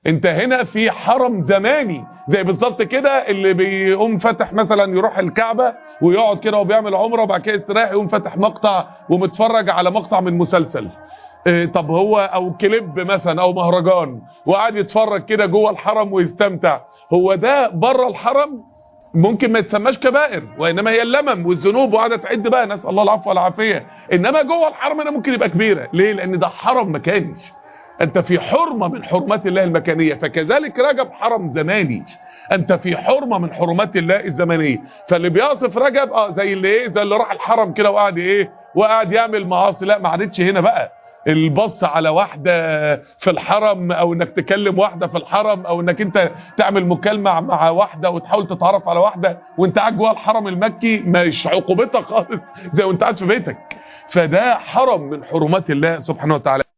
انت هنا في حرم زماني زي بالظبط كده اللي بيقوم فاتح مثلا يروح الكعبة ويقعد كده وبيعمل عمره وبعد كده يستريح يقوم فاتح مقطع ومتفرج على مقطع من مسلسل اه طب هو او كليب مثلا او مهرجان وقاعد يتفرج كده جوه الحرم ويستمتع هو ده بره الحرم ممكن ما يتسماش كبائر وانما هي اللمم والذنوب وقاعده تعد بقى نسال الله العفو والعافيه انما جوه الحرم هنا ممكن يبقى كبيره ليه لان ده حرم مكاني انت في حرمه من حرمات الله المكانيه فكذلك رجب حرم زماني انت في حرمه من حرمات الله الزمنيه فاللي بيصف رجب اه زي اللي ايه زي اللي راح الحرم كده وقعد ايه وقعد يعمل معاصي لا ما عادتش هنا بقى البص على واحدة في الحرم او انك تكلم واحدة في الحرم او انك انت تعمل مكالمة مع واحدة وتحاول تتعرف على واحدة وانت قاعد جوه الحرم المكي مش عقوبتها خالص زي وانت قاعد في بيتك فده حرم من حرمات الله سبحانه وتعالى